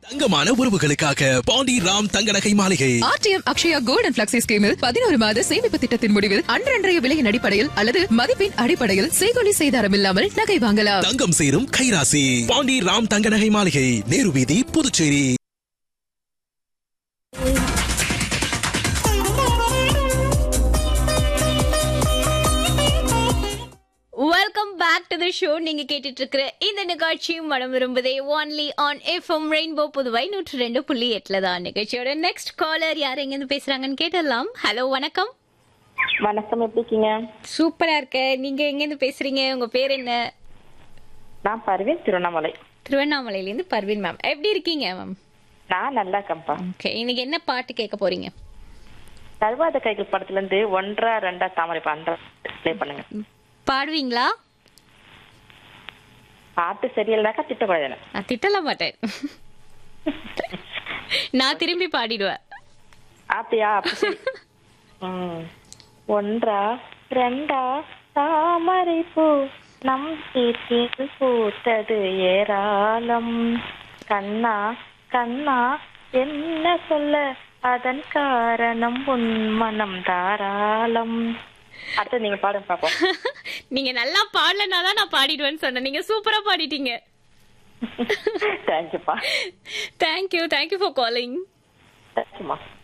தங்கமான உறவுகளுக்காக பாண்டி ராம் தங்க நகை மாளிகை RTM Akshaya gold and flexi ஸ்கீமில் பதினோரு மாத சேமிப்பு திட்டத்தின் முடிவில் அன்றன்றைய விலையின் அடிப்படையில் அல்லது மதிப்பின் அடிப்படையில் செய்கொலி செய்தாரம் இல்லாமல் நகை வாங்கலாம் தங்கம் சேரும் கைராசி பாண்டி ராம் தங்க நகை மாளிகை நேரு வீதி Puducherry welcome back to the show நீங்க கேட்டுட்டு இருக்கிற இந்த நிகழ்ச்சி மனம் விரும்புதே only on FM rainbow Puduvai நூற்று ரெண்டு புள்ளி எட்டுல தான் நிகழ்ச்சியோட நெக்ஸ்ட் காலர் யார் எங்க இருந்து பேசுறாங்கன்னு கேட்டலாம் ஹலோ வணக்கம் வணக்கம் எப்படி இருக்கீங்க சூப்பரா இருக்க நீங்க எங்க இருந்து பேசுறீங்க உங்க பேர் என்ன நான் பர்வீன் திருவண்ணாமலை திருவண்ணாமலையில இருந்து பர்வீன் மேம் எப்படி இருக்கீங்க மேம் நான் நல்லா இருக்கேன்ப்பா ஓகே இன்னைக்கு என்ன பாட்டு கேட்க போறீங்க தருவாத கைகள் படத்துல இருந்து ஒன்றா ரெண்டா தாமரை பண்ற ப்ளே பண்ணுங்க பாடுவீங்களா பாட்டு சரியில்லைனாக்கா திட்டக்கூடாது நான் திட்டலாம் மாட்டேன் நான் திரும்பி பாடிடுவேன் அப்படியா அப்ப சரி ம். ஒன்றா ரெண்டா தாமரை பூ நம் வீட்டில் பூத்தது ஏராளம் கண்ணா கண்ணா என்ன சொல்ல அதன் காரணம் உன் மனம் தாராளம் அடுத்து நீங்க பாடுங்க பாப்போம் நீங்க நல்லா பாடலனா தான் நான் பாடிடுவேன்னு சொன்னேன் நீங்க சூப்பரா பாடிட்டீங்க தேங்க்யூப்பா தேங்க்யூ தேங்க்யூ ஃபார் காலிங் தேங்க்யூமா